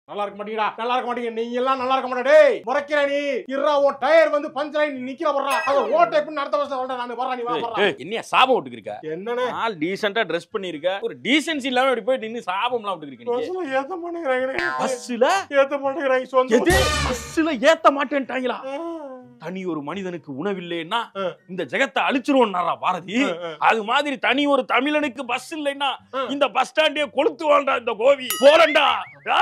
நல்லா இருக்க மாட்டீங்கடா நல்லா இருக்க மாட்டீங்க நீங்க எல்லாம் நல்லா இருக்க மாட்டா டேய் முறைக்கிற நீ இருடா உன் டயர் வந்து பஞ்சர் ஆகி நீ நிக்கிற வர்றா அது ஓட்ட எப்படி அடுத்த வருஷம் சொல்றேன் நான் வர்றா நீ வா ஏய், வர்றா ஏய், என்னையா சாபம் விட்டுருக்க என்னன்னு ஆள் டீசெண்டா ட்ரெஸ் பண்ணிருக்க ஒரு டீசென்சி இல்லாம இப்படி போய் நின்னு சாபம்லாம் விட்டுருக்க நீ பஸ்ல ஏத்த மாட்டேங்கிறாங்க பஸ்ல ஏத்த மாட்டேங்கிறாங்க சொந்த எது பஸ்ல ஏத்த மாட்டேன்ட்டாங்களா தனி ஒரு மனிதனுக்கு உணவில்லைன்னா ஆ. இந்த ஜெகத்தை அழிச்சிருவோம்னாரா பாரதி ஆ, ஆ. அது மாதிரி தனி ஒரு தமிழனுக்கு பஸ் இல்லைன்னா ஆ. இந்த பஸ் ஸ்டாண்டே கொளுத்து வாழ்டா இந்த கோவி போறண்டா ஆ!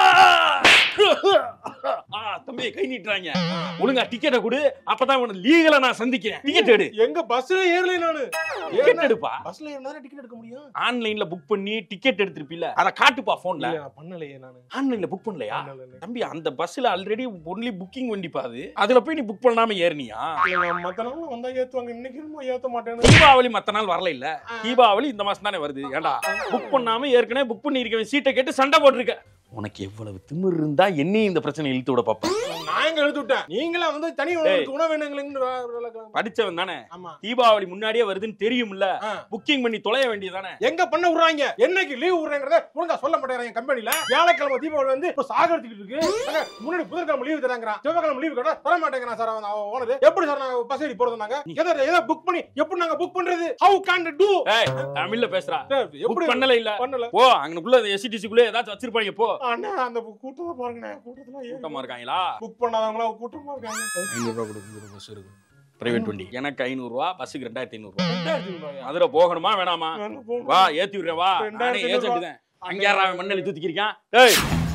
ஆ, தம்பி கை நீட்டுறாங்க ஒழுங்கா டிக்கெட்டை கொடு அப்பதான் உன லீகலா நான் சந்திக்கிறேன் டிக்கெட் எடு எங்க பஸ்ல ஏறல நானு டிக்கெட் எடுப்பா பஸ்ல ஏறினா டிக்கெட் எடுக்க முடியும் ஆன்லைன்ல புக் பண்ணி டிக்கெட் எடுத்திருப்பீல அத காட்டுப்பா போன்ல இல்ல, நான் பண்ணலையே நானு ஆன்லைன்ல புக் பண்ணலையா பண்ணல. தம்பி அந்த பஸ்ல ஆல்ரெடி ஒன்லி புக்கிங் வண்டிப்பா அது அதுல போய் நீ புக் பண்ணாம ஏறினியா இல்ல, நான் மத்த நாள் வந்தா ஏத்துவாங்க இன்னைக்கு என்னமோ ஏத்த மாட்டேன்னு தீபாவளி மத்த நாள் வரல இல்ல தீபாவளி இந்த மாசம் தானே வருது ஏன்டா புக் பண்ணாம ஏற்கனவே புக் பண்ணி இருக்கவன் சீட்டை கேட்டு சண்டை போட்டிருக்க உனக்கு எவ்வளவு திமிர் இருந்தா என்னையும் இந்த பிரச்சனை இழுத்து விட பாப்பா நான் எங்க எடுத்து விட்டேன் நீங்களா வந்து தனி உணவுக்கு உணவு வேணுங்களேன்னு படிச்சவன் தானே ஆமா தீபாவளி முன்னாடியே வருதுன்னு தெரியும்ல ஆ. புக்கிங் பண்ணி தொலைய வேண்டியதானே எங்க பண்ண விடுறாங்க என்னைக்கு லீவ் விடுறாங்கறத ஒழுங்கா சொல்ல மாட்டேங்கிறாங்க கம்பெனில வியாழக்கிழமை தீபாவளி வந்து இப்ப சாகடிச்சுக்கிட்டு இருக்கு அங்க முன்னாடி புதன்கிழமை லீவ் தராங்கிறான் செவ்வாய்க்கிழமை லீவ் கேட்டா தர மாட்டேங்கிறான் சார் அவன் அவன் ஓனர் எப்படி சார் நாங்க பஸ் ஏறி போறது நாங்க எதை எதை புக் பண்ணி எப்படி நாங்க புக் பண்றது ஹவு கேன் டு ஏய் தமிழ்ல பேசுறா எப்படி புக் பண்ணல இல்ல பண்ணல போ அங்கனுக்குள்ள எஸ்டிசிக்குள்ள ஏதாச்சும் வச்சிருப்பாங்க போ அண்ணா அந்த கூட்டத்தை பாருங்கண்ணே கூட்டத்துல கூட்டமா இருக்காங்களா புக் பண்ணாதவங்களா கூட்டமா இருக்காங்க ஐநூறு ரூபா கொடுக்குற பஸ் இருக்கு பிரைவேட் வண்டி எனக்கு ஐநூறு ரூபா பஸ்ஸுக்கு ரெண்டாயிரத்தி ஐநூறு ரூபா ரெண்டாயிரத்தி ஐநூறுவாயா? மதுரை போகணுமா வேணாமா வேணும், போகணும். வா ஏத்தி விடுறேன் வா நானே ரெண்டாயிரத்தி ஏஜென்ட் ஐநூறு தான் அங்க யாரா அவன் மண்ணெளி தூத்திக்கிருக்கான் ஏய்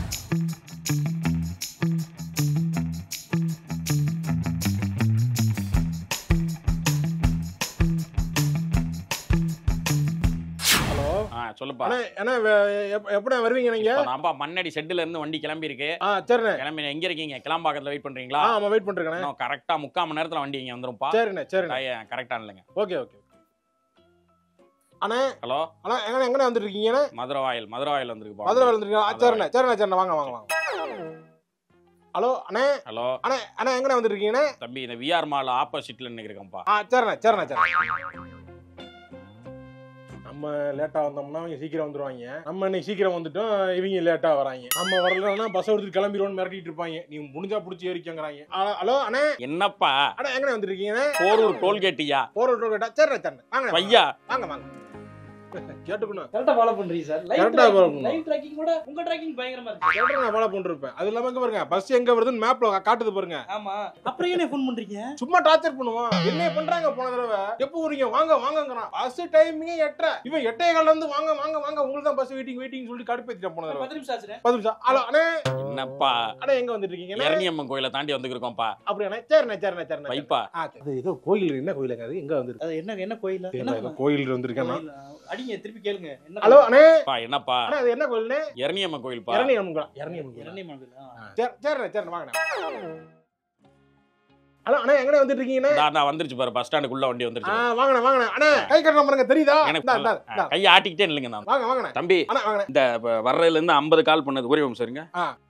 ஹலோ ஆ சொல்லுப்பா அண்ணா அண்ணா வே- எப்ப- எப்படா வருவீங்க நீங்க இப்ப நான்ப்பா மண்ணடி ஷெட்ல இருந்து வண்டி கிளம்பி இருக்கு ஆ சரிண்ணே கிளம்பி எங்க இருக்கீங்க கிளம்பாக்கத்துல வெயிட் பண்றீங்களா ஆ ஆமா வெயிட் பண்றேன் இன்னும் கரெக்டா முக்கால் மணி நேரத்துல வண்டி இங்க வந்துரும்ப்பா சரிண்ணே சரிண்ணே கரெக்டா இல்லைங்க ஓகே ஓகே அண்ணா ஹலோ அண்ணா எங்கண்ணே எங்கண்ணே வந்துருக்கீங்கண்ணே மதுரை வாயில் மதுரை வாயில் வந்திருக்கு மதுரை வந்துருக்கீங்களா ஆ, சரிண்ணே சரிண்ணே சரிண்ணே வாங்க வாங்க வாங்க ஹலோ அண்ணே ஹலோ அண்ணே அண்ணா எங்கண்ணே வந்துருக்கீங்கண்ணே தம்பி இந்த விஆர் மால் ஆப்போசிட்ல நிக்கிறேன்ப்பா ஆ சரிண்ணே சரிண்ணே சரிண்ணே நம்ம லேட்டா வந்தோம்னா அவங்க சீக்கிரம் வந்துருவாங்க நம்ம இன்னைக்கு சீக்கிரம் வந்துட்டோம் இவங்க லேட்டா வராங்க நம்ம வரலன்னா பஸ் எடுத்துட்டு கிளம்பிடுவோம்னு மிரட்டிட்டு இருப்பாங்க நீ முடிஞ்சா புடிச்சு ஏறிக்கங்கிறாங்க ஹலோ அண்ணே என்னப்பா அண்ணா எங்கண்ணே வந்திருக்கீங்கண்ணே போரூர் டோல்கேட்டியா போற ரோடு கேட்டா சரிண்ணே சரிண்ணே வாங்க பையா வாங்க வாங்க கேட்டுக்கணும் கரெக்டா ஃபாலோ பண்றீங்க சார் Correct ஆ follow பண்ணணும். லைவ் ட்ராக்கிங் கூட உங்க ட்ராக்கிங் பயங்கரமா இருக்கு சொல்றேன் நான் ஃபாலோ பண்ணிருப்பேன் அது இல்லாம இங்க பாருங்க பஸ் எங்க வருதுன்னு மேப்ல காட்டுது பாருங்க ஆமா அப்புறம் ஏன் ஃபோன் பண்றீங்க சும்மா டார்ச்சர் பண்ணுவான் என்ன பண்றாங்க போன தடவை எப்போ வரீங்க வாங்க வாங்கங்கறான் பஸ் டைமிங்கே எட்டரை இவன் எட்டே கால்ல இருந்து வாங்க வாங்க வாங்க உங்களுக்கு தான் பஸ் வெயிட்டிங் வெயிட்டிங் சொல்லி கடுப்பேத்திட்டான் போன தடவை பத்து நிமிஷம் ஆச்சுண்ணே பத்து நிமிஷம் ஹலோ அண்ணே என்னப்பா அண்ணே எங்க வந்துட்டு இருக்கீங்க இரணியம்மன் கோயிலை தாண்டி வந்துருக்கோம்ப்பா அப்படியாண்ணே சரிண்ணே சரிண்ணே சரிண்ணே வைப்பா ஆ, சரி. அது ஏதோ கோயில் என்ன கோயிலுங்க அது எங்க வந்துருக்கு அது என்ன என்ன கோயில் என்ன கோயில் வந்திருக்கேன் கோயில்? அடிங்க திருப்பி கேளுங்க என்ன ஹலோ அண்ணே பா என்னப்பா அண்ணே அது என்ன கோயில்னே இரணியம்மன் கோயில்ப்பா இரணி அம்மன் இரணி அம்மன் இரண்டை கோயில் ஆ. சரி சரிண்ணே சரிண்ணே வாங்கண்ணே ஹலோ அண்ணே எங்கண்ணே வந்துட்டு இருக்கீங்கண்ணே இந்தா, நான் வந்துருச்சு பாரு பஸ் ஸ்டாண்டுக்குள்ள வண்டி ஆ வந்துருச்சு வாங்கண்ணே வாங்கண்ணே அண்ணே கை கட்டணம் பாருங்க தெரியுதா எனக்கு இந்தா, இந்தா, ஆ, இந்தா. கையை ஆட்டிக்கிட்டே இல்லைங்க நான் வாங்க வாங்கண்ணே தம்பி அண்ணா வாங்கண்ணே இந்த இப்ப வர்றதுல இருந்து ஐம்பது கால் பண்ணது ஒரே நிமிஷம் இருங்க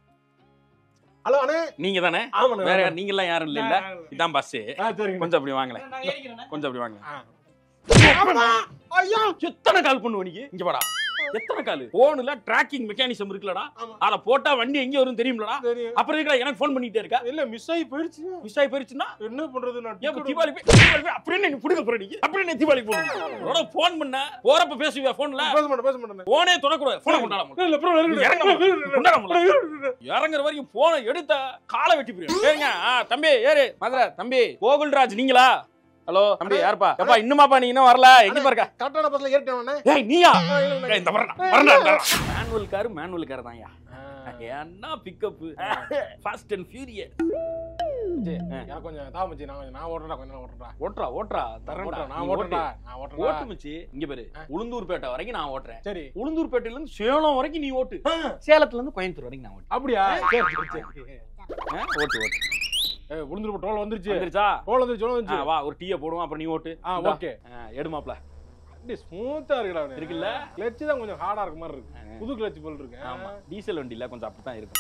ஹலோ அண்ணே நீங்க தானே ஆமாண்ணே வேற யார் நீங்க எல்லாம் யாரும் இல்ல இல்ல இதான் பஸ் ஆ சரிங்க கொஞ்சம் அப்படி வாங்கல நான் ஏறிக்கிறேண்ணே கொஞ்சம் அப்படி வாங்கல ஆமா. ஐயா எத்தனை கால் பண்ணுவ நீ இங்க வாடா எத்தனை கால் போன்ல டிராக்கிங் மெக்கானிசம் இருக்குலடா ஆமா. அத போட்டா வண்டி எங்க வரும் தெரியும்லடா சரி அப்புறம் இருக்கா எனக்கு ஃபோன் பண்ணிட்டே இருக்கா இல்ல மிஸ் ஆகி போயிடுச்சு மிஸ் ஆகி போயிருச்சுன்னா என்ன பண்றது நான் ஏன் இப்ப ticket- தீபாவளி போய் தீபாவளி போய் அப்படியே நீ புடுங்க போற நீ அப்படியே நீ தீபாவளி போடுங்க ஃபோன் பண்ண போறப்ப பேசுவியா போன்ல பேச மாட்டேன் பேச மாட்டேன் போனே தொடக்கூடாது போன கொண்டாட இல்ல ப்ரோ இறங்க கொண்டாட இறங்குற வரைக்கும் போன எடுத்த காலை வெட்டி போயிடும் ஏங்க ஆ, தம்பி ஏறு மதுரை தம்பி கோகுல்ராஜ் நீங்களா ஹலோ தம்பி யாருப்பா எப்பா இன்னுமாப்பா நீ இன்னும் வரல எங்க பாருக்க கரெக்டான பஸ்ல ஏறிட்டேன் ஏய் நீயா ஏய், இந்த வரடா வரடா மேனுவல் கார் மேனுவல் கார் தான்யா என்ன பிக்கப் ஃபாஸ்ட் அண்ட் ஃபியூரியஸ் எனக்கு கொஞ்சம் தான் மச்சி நான் கொஞ்சம் நான் ஓட்டுறேன் கொஞ்சம் நான் ஓட்டுறேன் ஓட்டுறா ஓட்டுறா தரேன்டா ஓட்டுறேன் நான் நீ ஓட்டு. ஓட்டுறேன் நான் ஓட்டுறேன் ஓட்டு மச்சி இங்க பாரு உளுந்தூர்பேட்டை வரைக்கும் நான் ஓட்டுறேன் சரி உளுந்தூர்பேட்டையில இருந்து சேலம் வரைக்கும் நீ ஓட்டு சேலத்துல இருந்து கோயம்புத்தூர் வரைக்கும் நான் ஓட்டு அப்படியா சரி சரி சரி ஆ, ஓட்டு ஓட்டு ஏய் உளுந்து டோல் வந்துருச்சு வந்துருச்சா டோல் வந்துருச்சு டோல் ஆ, வந்துருச்சு வா ஒரு டீயை போடுவோம் அப்புறம் நீ ஓட்டு ஆ இந்தா. ஓகே ஆ, எடுமாப்ல அப்படியே ஸ்மூத்தா இருக்குடா அவனு. இருக்குல்ல? கிளட்ச் தான் கொஞ்சம் ஹார்டா இருக்க மாதிரி இருக்கு புது கிளட்ச் போல் இருக்கு ஆமா டீசல் வண்டியில கொஞ்சம் அப்படித்தான் இருக்கும்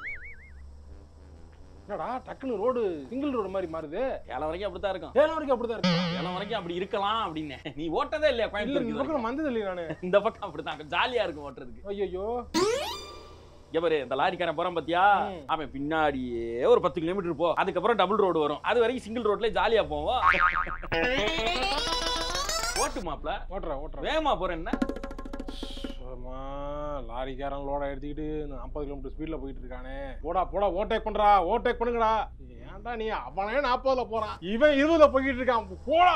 என்னடா டக்குனு ரோடு சிங்கிள் ரோடு மாதிரி மாறுது சேலம் வரைக்கும் அப்படித்தான் இருக்கும் ஏழு வரைக்கும் அப்படிதான் இருக்கு சேலம் வரைக்கும் அப்படி இருக்கலாம் அப்படின்னு நீ ஓட்டதே இல்லையா இல்ல இந்த கோயம்புத்தூர் பக்கம் வந்தது இல்லையா நானு இந்த பக்கம் அப்படித்தான் ஜாலியா இருக்கும் ஓட்டுறதுக்கு ஐயோ இங்க பாரு இந்த லாரிக்காரன் போறான் பாத்தியா ம். அவன் பின்னாடியே ஒரு பத்து கிலோமீட்டர் போ அதுக்கப்புறம் டபுள் ரோடு வரும் அது வரைக்கும் சிங்கிள் ரோட்ல ஜாலியா போவோம் ஓட்டு மாப்ள ஓட்டுறா ஓட்டுறா வேகமா போறேன் என்ன ஆமா லாரிக்காரன் லோட எடுத்துக்கிட்டு நாற்பது கிலோமீட்டர் ஸ்பீட்ல போயிட்டு இருக்கானே போடா போடா ஓவர்டேக் பண்றா ஓவர்டேக் பண்ணுங்கடா ஏன்டா நீ அவனே நாற்பதுல போறான் இவன் இருபதுல போய்கிட்டு இருக்கான் போடா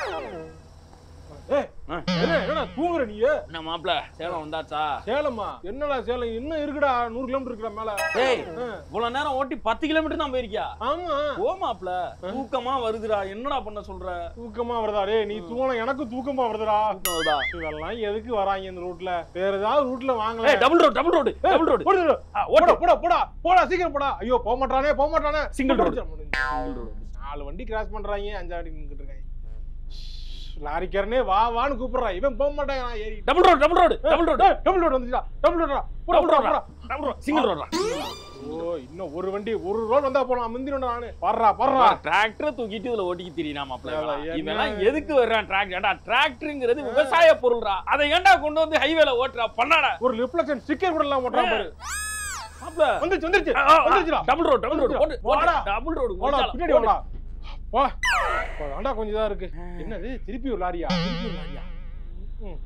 ஏய், ஆ. என்ன என்னடா தூங்குற நீ என்ன மாப்ள சேலம் வந்தாச்சா சேலமா என்னடா சேலம் இன்னும் இருக்குடா நூறு கிலோமீட்டர் இருக்கிற மேல டேய் ஆ. இவ்வளவு நேரம் ஓட்டி பத்து கிலோமீட்டர் தான் போயிருக்கியா ஆமா ஓ மாப்ள தூக்கமா வருதுடா என்னடா பண்ண சொல்ற தூக்கமா வருதா டேய் நீ தூங்கின எனக்கு தூக்கமா வருதுடா தூக்கம் வருதா இதெல்லாம் எதுக்கு வராங்க இந்த ரூட்ல வேற ஏதாவது ரூட்ல வாங்கல ஏய் double road double road double road போடு, போடு. போடா போடா போடா போடா சீக்கிரம் போடா ஐயோ போக மாட்டானே போக மாட்டானே Single road. சிங்கிள் ரோடு நாலு வண்டி கிராஸ் பண்றாங்க அஞ்சு வண்டி நின்னுட்டு இருக்காங்க லாரிக்காரனே வா வான்னு கூப்பிடுறான் இவன் போக மாட்டாங்க நான் ஏறி double road double road double road double road வந்துச்சா டபுள் ரோடா போடா டபுள் போடா ரோடா போடா டபுள் ரோடு சிங்கிள் ரோடா ஓ இன்னும் ஒரு வண்டி ஒரு ரோடு வந்தா போலாம் முந்திரோட நானு பர்றா பர்றா டிராக்டர் தூக்கிட்டு இதுல ஓட்டிக்கு தெரியுமா மாப்ள ஏடா, என்ன? இவெல்லாம் எதுக்கு வர்றான் டிராக்டர் ஏன்டா டிராக்டர்ங்கிறது விவசாய பொருள்டா அதை ஏன்டா கொண்டு வந்து ஹைவேல ஓட்டுறா பண்ணாடா ஒரு ரிஃப்ளெக்ஷன் ஸ்டிக்கர் கூட எல்லாம் போட்டான் பாரு மாப்ள வந்துச்சு வந்துருச்சு வந்துருச்சுடா டபுள் ரோடு டபுள் ரோடு போடு வாடா. டபுள் ரோடு போடா பின்னாடி வாடா வா ஆண்டா கொஞ்சம் இதா இருக்கு என்னது திருப்பி ஒரு லாரியா திருப்பி ஒரு லாரியா ம்.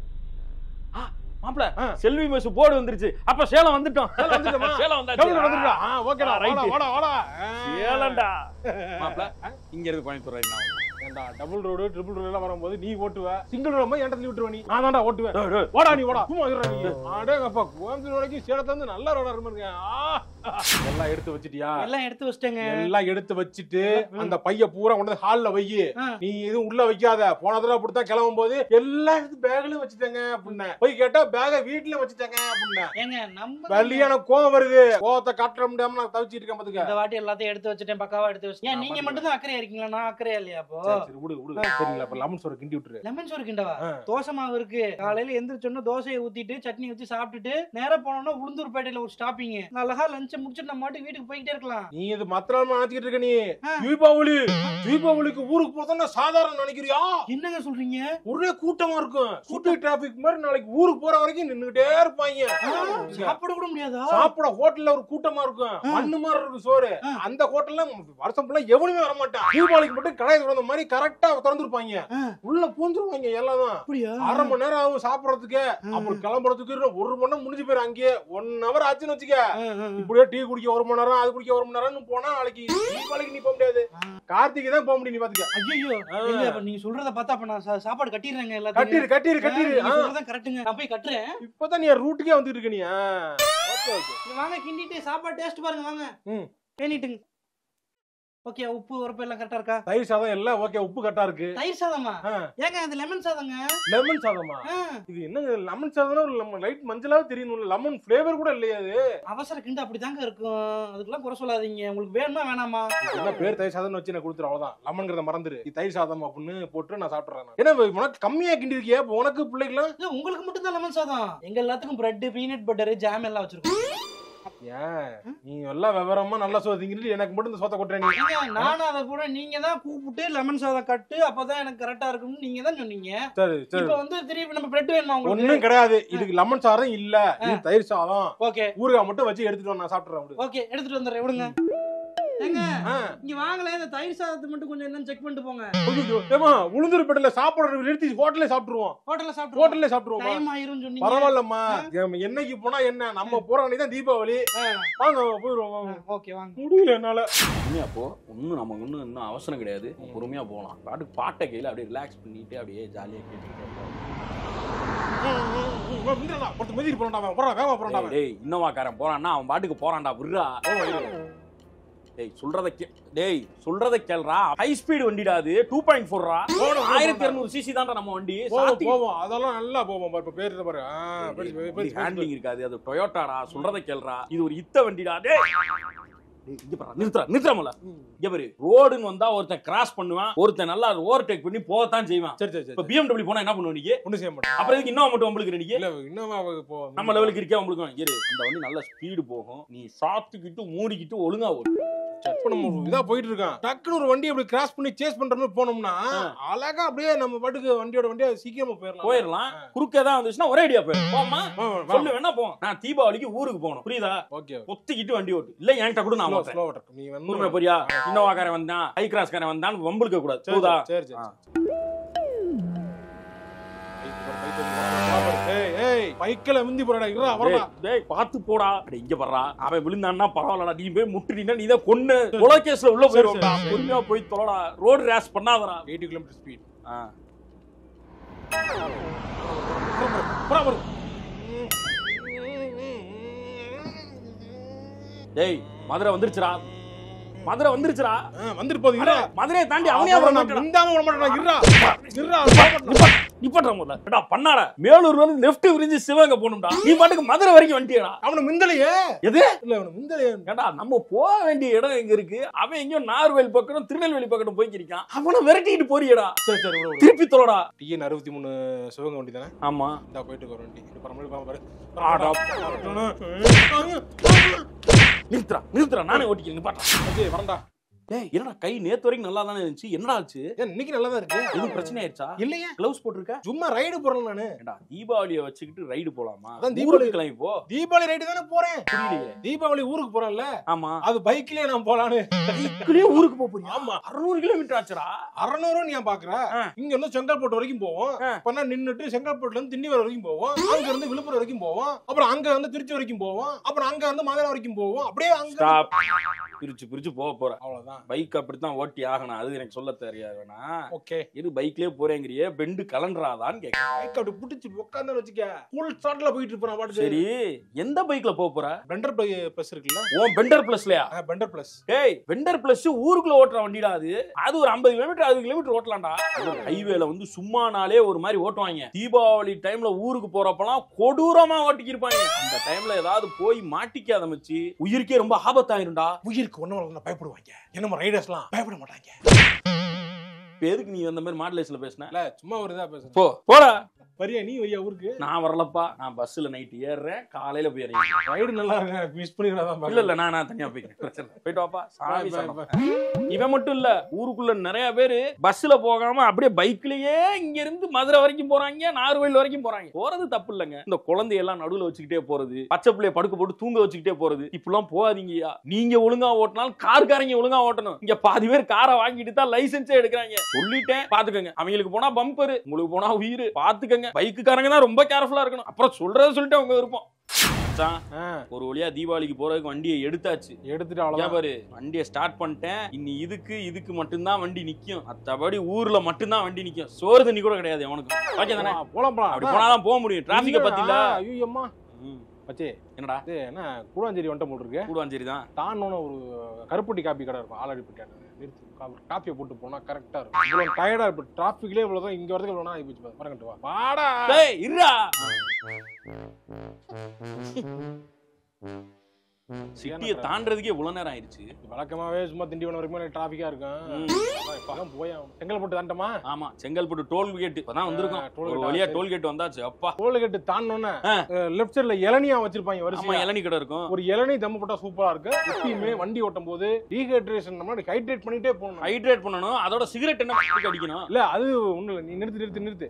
மாப்ள ஆ. செல்வி பஸ் போர்டு வந்துருச்சு அப்ப சேலம் வந்துட்டோம் சேலம் வந்துட்டோமா? சேலம் டபுள் வந்தாச்சு வந்துருக்கா ஆ ஓகேடா ஆ, right. வாடா வாடா வாடா ஆ. சேலம்டா மாப்ள இங்க இருந்து கோயம்புத்தூர் வரைக்கும் நான் ஏன்டா டபுள் ரோடு ட்ரிபிள் ரோடு எல்லாம் வரும்போது நீ ஓட்டுவ சிங்கிள் ரோடு என்கிட்ட தள்ளி விட்டுருவ நீ நான் தான்டா ஓட்டுவேன் டேய், டேய். வாடா நீ வாடா சும்மா இருடா நீ அடேங்கப்பா கோயம்புத்தூர் வரைக்கும் சேலத்தை வந்து நல்ல ரோடா இருப்பாருங்க எல்லாம் எடுத்து வச்சிட்டியா எல்லாம் எடுத்து வச்சிட்டேங்க எல்லாம் எடுத்து வச்சுட்டு அந்த பைய பூரா கொண்டு ஹால்ல வை ஆ. நீ எதுவும் உள்ள வைக்காத போன தடவை அப்படித்தான் கிளம்பும் போது எல்லாம் எடுத்து பேக்லயும் வச்சுட்டேங்க அப்படின்னேன் போய் கேட்டா பேக வீட்டுல வச்சுட்டேங்க அப்படின்னேன் ஏங்க நம்ம வள்ளியா எனக்கு கோவம் வருது கோவத்தை காட்ட முடியாம நான் தவிச்சிட்டு இருக்கேன் பாத்துக்க இந்த வாட்டி எல்லாத்தையும் எடுத்து வச்சுட்டேன் பக்காவா எடுத்து வச்சு ஏன் நீங்க மட்டும் தான் அக்கறையா இருக்கீங்களா நான் அக்கறையா இல்லையா அப்போ சரி, சரி, விடு விடு சரிங்களா அப்ப லெமன் சோறு கிண்டி விட்டுரு லெமன் சோறு கிண்டவா ஆ. தோசை மாவு இருக்கு காலையில எந்திரிச்சோன்னா தோசையை ஊத்திட்டு சட்னி வச்சு சாப்பிட்டுட்டு நேரா போனோம்னா உளுந்தூர்பேட்டையில ஒரு ஸ்டாப்பிங் அழகா லஞ்சை முடிச்சுட்டு நம்ம மாட்டுக்கு வீட்டுக்கு போய்கிட்டே இருக்கலாம் நீ இது மத்த நாள் நினைச்சிட்டு இருக்க நீ ஆ. தீபாவளி தீபாவளிக்கு ஊருக்கு போறதா சாதாரண நினைக்கிறியா என்னங்க சொல்றீங்க ஒரே கூட்டமா இருக்கும் சிட்டி டிராபிக் மாதிரி நாளைக்கு ஊருக்கு போற வரைக்கும் நின்னுகிட்டே இருப்பாங்க சாப்பிட கூட முடியாதா சாப்பிட ஹோட்டல்ல ஒரு கூட்டமா இருக்கும் மண்ணு மாதிரி இருக்கும் சோறு ஆ. அந்த ஹோட்டல்ல வருஷம் ஃபுல்லா எவனுமே வர மாட்டான் தீபாவளிக்கு மட்டும் கடை திறந்த மாதிரி கரெக்டா திறந்துருப்பாங்க ஆ. உள்ள பூந்துருவாங்க எல்லாம் தான் அப்படியா அரை மணி நேரம் ஆகும் சாப்பிடறதுக்கு அப்புறம் கிளம்புறதுக்கு இன்னும் ஒரு மணி நேரம் முடிஞ்சு போயிரும் அங்கேயே ஒன் ஹவர் ஆச்சுன்னு வச்சுக்க ஆ, ஆ, ஆ. இப்படியே டீ குடிக்க ஒரு மணி நேரம் அது குடிக்க ஒரு மணி நேரம்னு போனா நாளைக்கு தீபாவளிக்கு நீ போக முடியாது கார்த்திகை தான் போக முடியும் நீ பாத்துக்க ஐயோ ஆ. இல்ல அப்ப நீங்க சொல்றத பார்த்தா அப்ப நான் சா- சாப்பாடு கட்டிடுறேங்க கட்டிரு எல்லாத்தையும் கட்டிரு கட்டிரு நீங்க ஆ. சொல்றதுதான் கரெக்ட்டுங்க நான் போய் கட்டுறேன் இப்பதான் நீ ரூட்டுக்கே வந்துட்டு இருக்க நீ ஓகே ஓகே நீங்க வாங்க கிண்டிட்டு சாப்பாடு டேஸ்ட் பாருங்க வாங்க ம். பேணிட்டுங்க ஓகே உப்பு உரப்பு எல்லாம் கரெக்டா இருக்கா தயிர் சாதம் எல்லாம் ஓகே உப்பு கட்டா இருக்கு தயிர் சாதமா ஆ. ஏங்க அது லெமன் சாதங்க லெமன் சாதமா ஆ, இது என்னங்க லெமன் சாதம் நம்ம லைட் மஞ்சளாவது தெரியணும் லெமன் ஃபிளேவர் கூட இல்லையா அது அவசர கிண்டு அப்படிதாங்க இருக்கும் அதுக்கெல்லாம் குறை சொல்லாதீங்க உங்களுக்கு வேணுமா வேணாமா என்ன பேர் தயிர் சாதம்னு வச்சு நான் கொடுத்துரு அவ்வளவுதான் லெமன்ங்கிறத மறந்துரு இது தயிர் சாதம் அப்படின்னு போட்டு நான் சாப்பிடுறேன் நான். ஏன்னா உனக்கு கம்மியா கிண்டி இருக்கியா இப்ப உனக்கு பிள்ளைகளாம் இல்ல உங்களுக்கு மட்டும் தான் லெமன் சாதம் எங்க எல்லாத்துக்கும் பிரெட் பீனட் பட்டர் ஜாம் எல்லாம் வச்சிருக்கோம் ஏன் நீ எல்லாம் விவரமா நல்லா சோறு திங்கிட்டு எனக்கு மட்டும் இந்த சோத்தை கொட்டுற நீ ஏங்க, நானும் அதை கூட நீங்க தான் கூப்பிட்டு லெமன் சாதம் கட்டு அப்பதான் எனக்கு கரெக்டா இருக்கும்னு நீங்க தான் சொன்னீங்க சரி சரி இப்ப வந்து திருப்பி நம்ம பிரெட் வேணுமா உங்களுக்கு ஒண்ணும் கிடையாது இதுக்கு லெமன் சாதம் இல்ல இது தயிர் சாதம் ஓகே ஊறுகாய் மட்டும் வச்சு எடுத்துட்டு வா, நான் சாப்பிடுறேன் விடு. ஓகே எடுத்துட்டு வந்துடுறேன் விடுங்க ஏங்க ஆ. இங்க வாங்கல இந்த தயிர் சாதத்தை மட்டும் கொஞ்சம் என்னன்னு செக் பண்ணிட்டு போங்க ஐயோ, ஏம்மா உளுந்தூர்பேட்டையில சாப்பிடுற நிறுத்தி ஹோட்டல்ல சாப்பிட்டுருவோம் ஹோட்டல்ல சாப்பிட்டு ஹோட்டல்ல சாப்பிட்டுருவோம் டைம் ஆயிரும்னு சொன்னீங்க பரவாயில்லம்மா ஏம்மா, என்னைக்கு போனா என்ன நம்ம போற அன்னைக்கு தான் தீபாவளி ஆ, வாங்க போயிருவோம் வாங்க. ஓகே வாங்க முடியல என்னால பொறுமையா போ ஒன்றும் நமக்கு ஒன்றும் இன்னும் அவசரம் கிடையாது பொறுமையா போகலாம் பாட்டுக்கு பாட்டை கையில் அப்படியே ரிலாக்ஸ் பண்ணிட்டு அப்படியே ஜாலியாக கேட்டுக்கிட்டே போகலாம் முந்திரடா, ஒருத்தன் மிதிக்கு போறான்டா அவன். போறான், வேகமா போறான்டா அவன். டேய் இன்னோவாக்காரன் போறான்னா அவன் பாட்டுக்கு போறான்டா விட்றா டேய் சொல்றத கே டேய் சொல்றத கேள்றா ஹை ஸ்பீடு வண்டிடா அது டூ பாயிண்ட் ஃபோர்ரா போகணும், ஆயிரத்தி இரநூறு சிசி தான்டா நம்ம வண்டி போவோம், போவோம். அதெல்லாம் நல்லா போவோம் பாரு, இப்ப பேரு இதை பாரு. ஆ, பெருசு, பெருசு, பெருசு, பெருசு. ஹேண்ட்லிங் இருக்காது அது டொயோட்டாடா சொல்றத கேள்றா இது ஒரு இத்த வண்டிடா டேய் டேய், இங்க பாரு நிறுத்துறா நிறுத்துறாமல இங்க பாரு ரோடுன்னு வந்தா ஒருத்தன் கிராஸ் பண்ணுவான் ஒருத்தன் நல்லா ஓவர்டேக் பண்ணி போகத்தான் செய்வான் சரி சரி சரி இப்ப பிஎம்டபிள்யூ போனா என்ன பண்ணுவ நீ ஒண்ணும் செய்ய மாட்டேன் அப்புறம் இதுக்கு இன்னும் மட்டும் உங்களுக்கு நீங்க இல்ல இன்னும் அவ இப்போ நம்ம லெவலுக்கு இருக்கே உங்களுக்கு இரு அந்த வண்டி நல்ல ஸ்பீடு போகும் நீ சாப்பிட்டுக்கிட்டு மூடிக்கிட்டு ஒழுங்கா ஓடு சரி, இப்ப நம்ம ஒரு இதா போயிட்டு இருக்கோம் டக்குன்னு ஒரு வண்டி அப்படி கிராஸ் பண்ணி சேஸ் பண்ற மாதிரி போனோம்னா அழகா அப்படியே நம்ம பாட்டுக்கு வண்டியோட வண்டியா சீக்கிரமா போயிடலாம் போயிடலாம் குறுக்க தான் வந்துச்சுன்னா ஒரே அடியா போயிடும் போமா வா, வா, வா. சொல்லு வேணா போவோம் நான் தீபாவளிக்கு ஊருக்கு போகணும் புரியுதா ஓகே ஒத்திக்கிட்டு வண்டி ஓட்டு இல்ல என்கிட்ட கூட நான் ஸ்லோ ஓட்டுறேன் ஸ்லோ ஓட்டர் நீ வந்து உண்மை புரியா இன்னோவாக்காரன் வந்தான் ஹை கிராஸ் காரன் வந்தான் வம்புழுக்க கூடாது சரி போதா சரி சரி ஆ. ஏய் ஏய் பைக்கில மிந்தி போறடா இருடா டேய், வரடா டேய் பாத்து போடா அட இங்க வர்றா அவன் விழுந்தான்னா பரவாயில்லடா நீ போய் முட்டுனீனா நீ தான் கொன்னு கொலை கேஸ்ல உள்ள சரி, போயிருவோம்டா சரி, சரி. பொறுமையா போய் தொலைடா ரோடு ரேஸ் பண்ணாதடா 80 கிலோமீட்டர் ஸ்பீட் ஆ. பராபர் டேய் மதுரை வந்துருச்சுடா மதுரை வந்துருச்சுடா வந்துட்டு போகுது அட, இருடா மதுரையை தாண்டி அவனே அவனை வர நான் மாட்டான் மிந்தாம விட மாட்டேன் இருடா இருடா நிப்பட்றா முதல்ல ஏடா பண்ணாட மேலூர் வந்து லெஃப்ட் விரிஞ்சு சிவகங்கை போகணும்டா நீ பாட்டுக்கு மதுரை வரைக்கும் வந்துட்டியடா அவனை மிந்தலையே எது இல்ல அவனை மிந்தலையே ஏடா நம்ம போக வேண்டிய இடம் எங்க இருக்கு அவன் எங்கேயோ நார்வேல் பக்கம் திருநெல்வேலி பக்கம் போய்க்கிருக்கான் அவனை விரட்டிட்டு போறியடா சரி சரி விடு, விடு திருப்பி தொலைடா டிஎன் அறுபத்தி மூணு சிவகங்கை வண்டி தானே ஆமா இந்தா போயிட்டு இருக்க ஒரு வண்டி இப்ப நம்மளுக்கு பாரு, பாரு ஆடா. ஆடா. நிறுத்துறா நிறுத்துறா நானே ஓட்டிக்கிறேன் நிப்பாட்டா ஓகே வரண்டா டேய் என்னடா கை நேத்து வரைக்கும் நல்லா தானே இருந்துச்சு என்னடா ஆச்சு ஏன் இன்னைக்கு நல்லா தான் இருக்கு எதுவும் பிரச்சனை ஆயிடுச்சா இல்லையே கிளவுஸ் போட்டிருக்க சும்மா ரைடு போறேன் நானு ஏண்டா தீபாவளியை வச்சுக்கிட்டு ரைடு போலாமா அதான் தீபாவளி. ஊருக்கு கிளம்பி போ தீபாவளி ரைடு தானே போறேன் புரியலையே தீபாவளி ஊருக்கு போறேன்ல ஆமா அது பைக்லயே நான் போலான்னு இதுக்குள்ளேயே ஊருக்கு போக போறியா ஆமா அறுநூறு கிலோமீட்டர் ஆச்சுடா அறநூறு நீ பாக்குற ஆ. இங்க இருந்து செங்கல்பட்டு வரைக்கும் போவோம் ஆ. பண்ணா நின்னுட்டு செங்கல்பட்டுல இருந்து திண்டிவரம் வரைக்கும் போவோம் அங்க இருந்து விழுப்புரம் வரைக்கும் போவோம் அப்புறம் அங்க இருந்து திருச்சி வரைக்கும் போவோம் அப்புறம் அங்க இருந்து மதுரை வரைக்கும் போவோம் அப்படியே அங்க ஸ்டாப் பிரிச்சு பிரிச்சு போக போற அவ்வளவுதான் பைக் அப்படித்தான் ஓட்டி ஆகணும் அது எனக்கு சொல்ல தெரியாது வேணா ஓகே இது பைக்லயே போறேங்கிறியே பெண்டு கலண்டுறாதான்னு கேட்க பைக் அப்படி புடிச்சு உட்காந்து வச்சுக்க ஃபுல் ஸ்டார்ட்ல போயிட்டு இருப்பேன் பாட்டு சரி எந்த பைக்ல போக போற பெண்டர் பிளஸ் இருக்குல்ல உன் பெண்டர் பிளஸ்லயா பெண்டர் பிளஸ் டேய் வெண்டர் பிளஸ் ஊருக்குள்ள ஓட்டுற வண்டிடா அது அது ஒரு 50 கிலோமீட்டர் அறுபது கிலோமீட்டர் ஓட்டலாம்டா ஹைவேல வந்து சும்மானாலே ஒரு மாதிரி ஓட்டுவாங்க தீபாவளி டைம்ல ஊருக்கு போறப்பலாம் கொடூரமா ஓட்டிக்கிருப்பாங்க அந்த டைம்ல ஏதாவது போய் மாட்டிக்காத மச்சி உயிருக்கே ரொம்ப ஆபத்தாயிரும்டா உயிருக்கு ஒண்ணு பயப்படுவாங்க என்னமோ ரைடர்ஸ்லாம் பயப்பட மாட்டாங்க இப்ப எதுக்கு நீ அந்த மாதிரி மாடலேஸ்ல பேசின இல்ல சும்மா ஒரு இதா பேசுறேன் போ போடா வரியா நீ வரியா ஊருக்கு நான் வரலப்பா நான் பஸ்ல நைட் ஏறுறேன் காலையில போய் இறங்கி ரைடு நல்லா இருக்கு மிஸ் பண்ணிடாதான் இல்ல இல்ல நான் நான் தனியா போய்க்கிறேன் பிரச்சனை இல்ல. போயிட்டு வாப்பா சாமி Bye, bye, சரணம். இவன் மட்டும் இல்ல ஊருக்குள்ள நிறைய பேரு பஸ்ல போகாம அப்படியே பைக்லயே இங்க இருந்து மதுரை வரைக்கும் போறாங்க நாகர்கோயில் வரைக்கும் போறாங்க போறது தப்பு இல்லைங்க இந்த குழந்தை எல்லாம் நடுவுல வச்சுக்கிட்டே போறது பச்சை பிள்ளைய படுக்க போட்டு தூங்க வச்சுக்கிட்டே போறது இப்படிலாம் போகாதீங்கயா நீங்க ஒழுங்கா ஓட்டினாலும் கார்காரங்க ஒழுங்கா ஓட்டணும் இங்க பாதி பேர் காரை வாங்கிட்டு தான் லைசென்ஸே எடுக்கிறாங்க சொல்லிட்டேன் பாத்துக்கோங்க அவங்களுக்கு போனா பம்பர் உங்களுக்கு போனா உயிர் பாத்துக்கோங்க பைக்குக்காரங்க தான் ரொம்ப கேர்ஃபுல்லா இருக்கணும் அப்புறம் சொல்றத சொல்லிட்டு அவங்க விருப்பம் மச்சான், ஒரு வழியா தீபாவளிக்கு போறதுக்கு வண்டியை எடுத்தாச்சு எடுத்துட்டு ஏன் அவ்வளவுதான் பாரு வண்டியை ஸ்டார்ட் பண்ணிட்டேன் இனி இதுக்கு இதுக்கு மட்டும்தான் வண்டி நிக்கும் மத்தபடி ஊர்ல மட்டும்தான் வண்டி நிக்கும் சோறு தண்ணி கூட கிடையாது அவனுக்கு ஓகே தானே போலாம் போலாம் அப்படி போனாதான் போக முடியும் டிராபிக்க பத்தில ஐயோ அம்மா மச்சி என்னடா இது என்ன கூடாஞ்சேரி வந்துட்ட போல் இருக்கு கூடுவாஞ்சேரி தான் தானோன்னு ஒரு கருப்பட்டி காப்பி கடை இருக்கும் ஆலடி பட்டியாட்டு நிறுத்தி கா- காப்பியை போட்டு போனா கரெக்டா இருக்கும் இவ்வளவு டயர்டா இருக்கு டிராபிக்லயே இவ்வளவுதான் இங்க வரதுக்கு இவ்வளவு ஆகி போச்சு பாருங்கட்டு வா வாடா டேய் இருடா சிட்டியை தாண்டறதுக்கே இவ்வளவு நேரம் ஆயிடுச்சு வழக்கமாவே சும்மா திண்டிவனம் வரைக்கும் டிராபிக்கா இருக்கும் ம். அதான் இப்பதான் போய் செங்கல் போட்டு தாண்டமா ஆமா செங்கல்பட்டு டோல் கேட் இப்பதான் வந்திருக்கோம் ஆ, toll ஒரு gate வழியா ஆ, டோல் கேட் வந்தாச்சு அப்பா டோல்கேட்டு தாண்டோன்னே ஆ. லெஃப்ட் சைடுல இளநியா வச்சிருப்பாங்க ஆமா வரிசையா இளநீ கடை இருக்கும் ஒரு இளநீ தம்மு போட்டா சூப்பரா இருக்கு எப்பயுமே வண்டி ஓட்டும் போது டீஹைட்ரேஷன் நம்ம ஹைட்ரேட் பண்ணிட்டே போகணும் ஹைட்ரேட் பண்ணணும் அதோட சிகரெட் என்ன பத்திக்கு அடிக்கணும் இல்ல அது ஒண்ணு இல்ல நீ நிறுத்து நிறுத்து நிறுத்து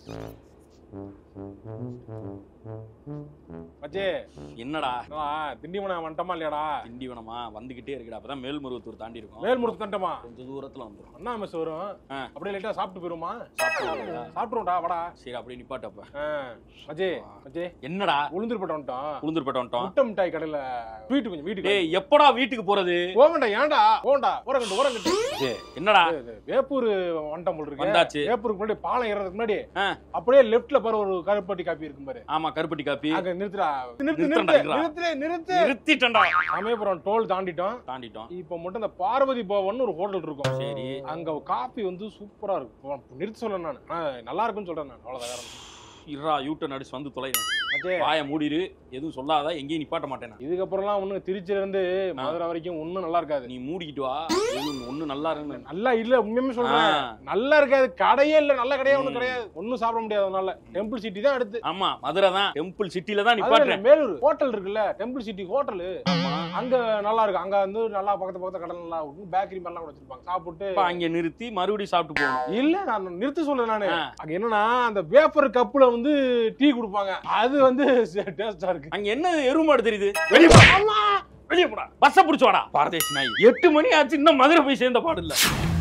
மச்சே என்னடா என்னடா, திண்டிவனம் வந்துட்டோமா இல்லையாடா திண்டிவனமா வந்துகிட்டே இருக்குடா அப்பதான் மேல்மருவத்தூர் தாண்டி இருக்கும் மேல்முருத்து தண்டமா கொஞ்ச தூரத்துல வந்துரும் அண்ணா மெஸ் வரும் ஆ. அப்படியே லைட்டா சாப்பிட்டு போயிருமா சாப்பிடுவீங்களா? சாப்பிட்டுருவோம்டா வாடா சரி அப்படியே நிப்பாட்டப்ப ஆ, மச்சே மச்சே என்னடா உளுந்தூர்பேட்டை வந்துட்டோம் உளுந்தூர்பேட்டை வந்துட்டோம் முட்டை மிட்டாய் கடையில வீட்டு கொஞ்சம் வீட்டுக்கு டேய் எப்படா வீட்டுக்கு போறது போகண்டா ஏன்டா போகண்டா ஓரங்கட்டு ஓரங்கட்டு என்னடா வேப்பூர் வந்துட்டோம் போல் இருக்கு வந்தாச்சு வேப்பூருக்கு முன்னாடி பாலம் ஏறதுக்கு முன்னாடி ஆ. அப்படியே லெஃப்ட்ல பாரு ஒரு கருப்பட்டி காப்பி இருக்கும் பாரு ஆமா கருப்பட்டி காப்பி அங்க நிறுத்துடா நிறுத்து நிறுத்தண்டா, நிறுத்து இருடா. நிறுத்து நிறுத்து நிறுத்திட்டேன்டா சமயபுரம் டோல் தாண்டிட்டோம் தாண்டிட்டோம் இப்போ மட்டும் இந்த பார்வதி பவன் ஒரு ஹோட்டல் இருக்கும் சரி அங்க காபி வந்து சூப்பரா இருக்கும் நிறுத்த சொல்ல நான் ஆ, நல்லா இருக்குன்னு சொல்றேன் நான் அவ்வளவுதான் வேற ஒண்ணும். இருறா யூட்டன் அடிச்சு வந்து தொலைறேன் மச்சே, வாய மூடிரு எதுவும் சொல்லாத எங்கேயும் நிப்பாட்ட மாட்டேன் நான். இதுக்கப்புறம்லாம் ஒண்ணு திருச்சியில இருந்து மதுரை வரைக்கும் ஒண்ணும் நல்லா இருக்காது நீ மூடிக்கிட்டு வா ஒண்ணு ஒண்ணு நல்லா இருந்து நல்லா இல்ல உண்மையுமே சொல்றேன் நல்லா இருக்காது கடையே இல்ல நல்ல கடையே ஒண்ணும் கிடையாது ஒண்ணும் சாப்பிட முடியாது அதனால டெம்பிள் சிட்டி தான் அடுத்து ஆமா மதுரை தான் டெம்பிள் சிட்டில தான் அதுல நிப்பாட்டுறேன் மேலூர் ஹோட்டல் இருக்குல்ல டெம்பிள் சிட்டி ஹோட்டல் அங்க நல்லா இருக்கு அங்க வந்து நல்லா பக்கத்து பக்கத்து கடை நல்லா இருக்கும் பேக்கரி மாதிரிலாம் கூட வச்சிருப்பாங்க சாப்பிட்டு அப்ப அங்க நிறுத்தி மறுபடியும் சாப்பிட்டு போகணும் இல்ல நான் நிறுத்த சொல்றேன் நானு ஆ. அங்க என்னன்னா அந்த வேப்பர் கப்புல வந்து டீ கொடுப்பாங்க அது வந்து டேஸ்டா இருக்கு அங்க என்ன எருமாடு தெரியுது வெளிய போடா வெளிய போடா பஸ்ஸ புடிச்சு வாடா பாரதேசி நாய் எட்டு மணி ஆச்சு இன்னும் மதுரை போய் சேர்ந்த பாடு இல்ல